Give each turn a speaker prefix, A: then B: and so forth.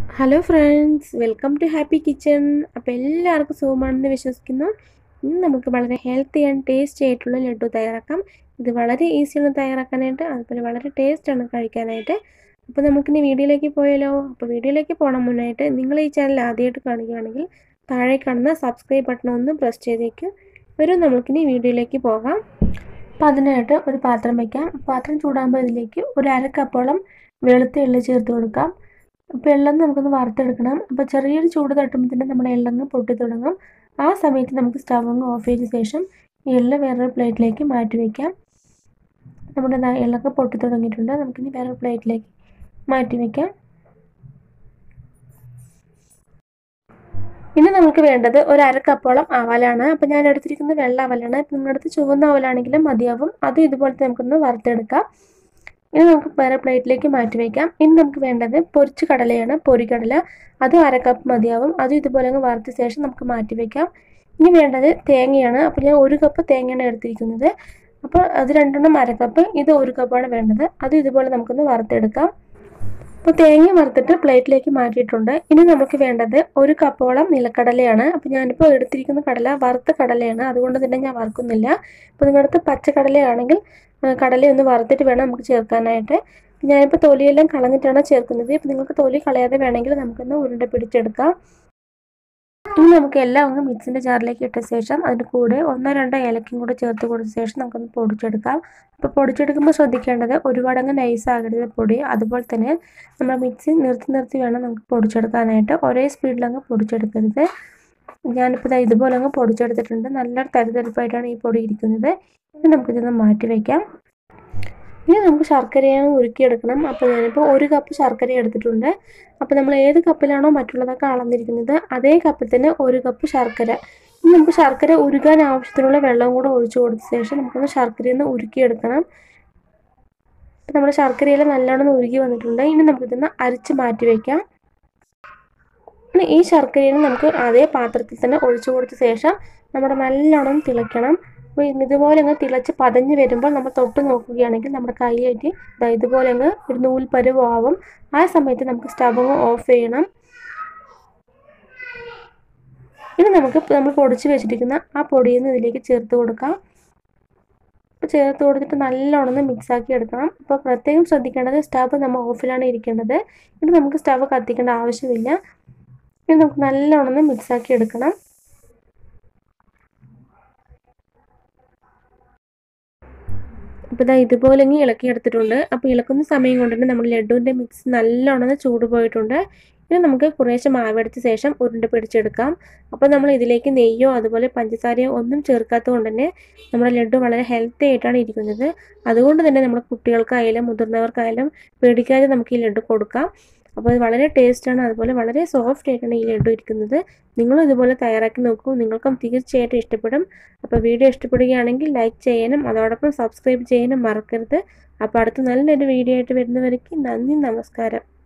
A: hello friends welcome to happy kitchen അപ്പോൾ എല്ലാവർക്കും സുഖമാണെന്ന് വിശ്വസിക്കുന്നു ഇന്ന് നമുക്ക് വളരെ ഹെൽത്തി ആൻഡ് ടേസ്റ്റി ആയിട്ടുള്ള ലഡു തയ്യാറാക്കാം ഇത് വളരെ ഈസിയാണ് തയ്യാറാക്കാനായിട്ട് അതുപോലെ വളരെ ടേസ്റ്റാണ് കഴിക്കാനായിട്ട് അപ്പോൾ നമുക്കിനി വീഡിയോയിലേക്ക് പോയാലോ അപ്പോൾ വീഡിയോയിലേക്ക് പോകണം മുന്നായിട്ട് നിങ്ങൾ ഈ ചാനൽ ആദ്യമായിട്ട് കാണുകയാണെങ്കിൽ താഴെ കാണുന്ന സബ്സ്ക്രൈബ് ബട്ടൺ ഒന്ന് പ്രസ് ചെയ്തേക്കും വരും നമുക്കിനി വീഡിയോയിലേക്ക് പോകാം അപ്പോൾ അതിനായിട്ട് ഒരു പാത്രം വയ്ക്കാം പാത്രം ചൂടാകുമ്പോൾ ഇതിലേക്ക് ഒരു അര കപ്പോളം വെളുത്ത എള്ള് ചേർത്ത് കൊടുക്കാം അപ്പോൾ എള്ളന്ന് നമുക്കൊന്ന് വറുത്തെടുക്കണം അപ്പോൾ ചെറിയൊരു ചൂട് തട്ടുമ്പോൾ തന്നെ നമ്മുടെ എള്ളങ്ങ് പൊട്ടി തുടങ്ങും ആ സമയത്ത് നമുക്ക് സ്റ്റവ് അങ്ങ് ഓഫ് ചെയ്ത ശേഷം ഈ എള്ള് വേറൊരു പ്ലേറ്റിലേക്ക് മാറ്റി വയ്ക്കാം നമ്മുടെ എള്ളൊക്കെ പൊട്ടി തുടങ്ങിയിട്ടുണ്ട് നമുക്കിനി വേറൊരു പ്ലേറ്റിലേക്ക് മാറ്റി വയ്ക്കാം ഇനി നമുക്ക് വേണ്ടത് ഒരു അര കപ്പോളം അവലാണ് അപ്പോൾ ഞാൻ എടുത്തിരിക്കുന്നത് വെള്ള അവലാണ് ഇപ്പം നിങ്ങളുടെ അടുത്ത് ചുവന്ന അവലാണെങ്കിലും മതിയാവും അതും ഇതുപോലത്തെ നമുക്കൊന്ന് വറുത്തെടുക്കാം ഇനി നമുക്ക് വേറെ പ്ലേറ്റിലേക്ക് മാറ്റി വയ്ക്കാം ഇനി നമുക്ക് വേണ്ടത് പൊരിച്ച കടലയാണ് പൊരിക്കടല അതും അര കപ്പ് മതിയാവും അതും ഇതുപോലെ അങ്ങ് വറുത്ത ശേഷം നമുക്ക് മാറ്റി വയ്ക്കാം ഇനി വേണ്ടത് തേങ്ങയാണ് അപ്പോൾ ഞാൻ ഒരു കപ്പ് തേങ്ങയാണ് എടുത്തിരിക്കുന്നത് അപ്പോൾ അത് രണ്ടെണ്ണം അര കപ്പ് ഇത് ഒരു കപ്പാണ് വേണ്ടത് അതും ഇതുപോലെ നമുക്കൊന്ന് വറുത്തെടുക്കാം അപ്പോൾ തേങ്ങ വറുത്തിട്ട് പ്ലേറ്റിലേക്ക് മാറ്റിയിട്ടുണ്ട് ഇനി നമുക്ക് വേണ്ടത് ഒരു കപ്പോളം നിലക്കടലയാണ് അപ്പോൾ ഞാനിപ്പോൾ എടുത്തിരിക്കുന്ന കടല വറുത്ത കടലയാണ് അതുകൊണ്ട് തന്നെ ഞാൻ വറുക്കുന്നില്ല അപ്പോൾ നിങ്ങളുടെ അടുത്ത് പച്ചക്കടലയാണെങ്കിൽ കടല ഒന്ന് വറുത്തിട്ട് വേണം നമുക്ക് ചേർക്കാനായിട്ട് ഞാനിപ്പോൾ തൊലിയെല്ലാം കളഞ്ഞിട്ടാണ് ചേർക്കുന്നത് ഇപ്പോൾ നിങ്ങൾക്ക് തൊലി കളയാതെ വേണമെങ്കിൽ നമുക്കൊന്ന് ഉരുണ്ട പിടിച്ചെടുക്കാം ഇനി നമുക്ക് എല്ലാം ഒന്ന് മിക്സിൻ്റെ ജാറിലേക്ക് ഇട്ട ശേഷം അതിൻ്റെ കൂടെ ഒന്നോ രണ്ടോ ഏലക്കയും കൂടെ ചേർത്ത് കൊടുത്ത ശേഷം നമുക്കൊന്ന് പൊടിച്ചെടുക്കാം അപ്പോൾ പൊടിച്ചെടുക്കുമ്പോൾ ശ്രദ്ധിക്കേണ്ടത് ഒരുപാട് അങ്ങ് നൈസ് ആകരുത് പൊടി അതുപോലെ തന്നെ നമ്മൾ മിക്സി നിർത്തി നിർത്തി വേണം നമുക്ക് പൊടിച്ചെടുക്കാനായിട്ട് ഒരേ സ്പീഡിൽ അങ്ങ് പൊടിച്ചെടുക്കരുത് ഞാനിപ്പോൾ ഇതുപോലെ അങ്ങ് പൊടിച്ചെടുത്തിട്ടുണ്ട് നല്ലൊരു തരിതരിപ്പായിട്ടാണ് ഈ പൊടി ഇരിക്കുന്നത് ഇനി നമുക്കിതൊന്ന് മാറ്റി വയ്ക്കാം ഇനി നമുക്ക് ശർക്കരയാണ് ഉരുക്കിയെടുക്കണം അപ്പോൾ ഞാനിപ്പോൾ ഒരു കപ്പ് ശർക്കര എടുത്തിട്ടുണ്ട് അപ്പോൾ നമ്മൾ ഏത് കപ്പിലാണോ മറ്റുള്ളതൊക്കെ അളന്നിരിക്കുന്നത് അതേ കപ്പിൽ തന്നെ ഒരു കപ്പ് ശർക്കര ഇനി നമുക്ക് ശർക്കര ഉരുകാൻ ആവശ്യത്തിനുള്ള വെള്ളം കൂടെ ഒഴിച്ചു കൊടുത്ത ശേഷം നമുക്കൊന്ന് ശർക്കരയിൽ നിന്ന് ഉരുക്കിയെടുക്കണം അപ്പോൾ നമ്മുടെ ശർക്കരയെല്ലാം നല്ലോണം ഉരുകി വന്നിട്ടുണ്ട് ഇനി നമുക്കിതൊന്ന് അരിച്ച് മാറ്റി വയ്ക്കാം ഇനി ഈ ശർക്കരയിൽ നമുക്ക് അതേ പാത്രത്തിൽ തന്നെ ഒഴിച്ചു കൊടുത്ത ശേഷം നമ്മുടെ നല്ലോണം തിളയ്ക്കണം അപ്പോൾ ഇതുപോലെ അങ്ങ് തിളച്ച് പതഞ്ഞ് വരുമ്പോൾ നമ്മൾ തൊട്ട് നോക്കുകയാണെങ്കിൽ നമ്മുടെ കൈയായിട്ട് ഇതുപോലെ അങ്ങ് ഒരു നൂൽ പരുവാവും ആ സമയത്ത് നമുക്ക് സ്റ്റവ് അങ്ങ് ഓഫ് ചെയ്യണം ഇനി നമുക്ക് നമ്മൾ പൊടിച്ച് വെച്ചിരിക്കുന്ന ആ പൊടിയിൽ നിന്ന് ഇതിലേക്ക് ചേർത്ത് കൊടുക്കാം അപ്പോൾ ചേർത്ത് കൊടുത്തിട്ട് നല്ലോണം ഒന്ന് മിക്സാക്കി എടുക്കണം അപ്പോൾ പ്രത്യേകം ശ്രദ്ധിക്കേണ്ടത് സ്റ്റവ് നമ്മൾ ഓഫിലാണ് ഇരിക്കേണ്ടത് ഇനി നമുക്ക് സ്റ്റവ് കത്തിക്കേണ്ട ആവശ്യമില്ല ഇനി നമുക്ക് നല്ലോണം ഒന്ന് മിക്സാക്കി എടുക്കണം അപ്പോൾ ഇതാ ഇതുപോലെ ഇങ്ങനെ ഇളക്കി എടുത്തിട്ടുണ്ട് അപ്പോൾ ഇളക്കുന്ന സമയം കൊണ്ട് തന്നെ നമ്മുടെ ലഡുവിൻ്റെ മിക്സ് നല്ലോണം ചൂട് പോയിട്ടുണ്ട് ഇനി നമുക്ക് കുറേശ്ശെ മാവെടുത്ത ശേഷം ഉരുണ്ട പിടിച്ചെടുക്കാം അപ്പോൾ നമ്മൾ ഇതിലേക്ക് നെയ്യോ അതുപോലെ പഞ്ചസാരയോ ഒന്നും ചേർക്കാത്തത് കൊണ്ട് തന്നെ നമ്മുടെ ലഡു വളരെ ഹെൽത്തി ആയിട്ടാണ് ഇരിക്കുന്നത് അതുകൊണ്ട് തന്നെ നമ്മുടെ കുട്ടികൾക്കായാലും മുതിർന്നവർക്കായാലും പേടിക്കാതെ നമുക്ക് ഈ ലഡു കൊടുക്കാം അപ്പോൾ ഇത് വളരെ ടേസ്റ്റാണ് അതുപോലെ വളരെ സോഫ്റ്റ് ആയിട്ടാണ് ഈ ലഡു ഇരിക്കുന്നത് നിങ്ങളും ഇതുപോലെ തയ്യാറാക്കി നോക്കൂ നിങ്ങൾക്കും തീർച്ചയായിട്ടും ഇഷ്ടപ്പെടും അപ്പോൾ വീഡിയോ ഇഷ്ടപ്പെടുകയാണെങ്കിൽ ലൈക്ക് ചെയ്യാനും അതോടൊപ്പം സബ്സ്ക്രൈബ് ചെയ്യാനും മറക്കരുത് അപ്പോൾ അടുത്ത നല്ലൊരു വീഡിയോ ആയിട്ട് വരുന്നവരേക്ക് നന്ദി നമസ്കാരം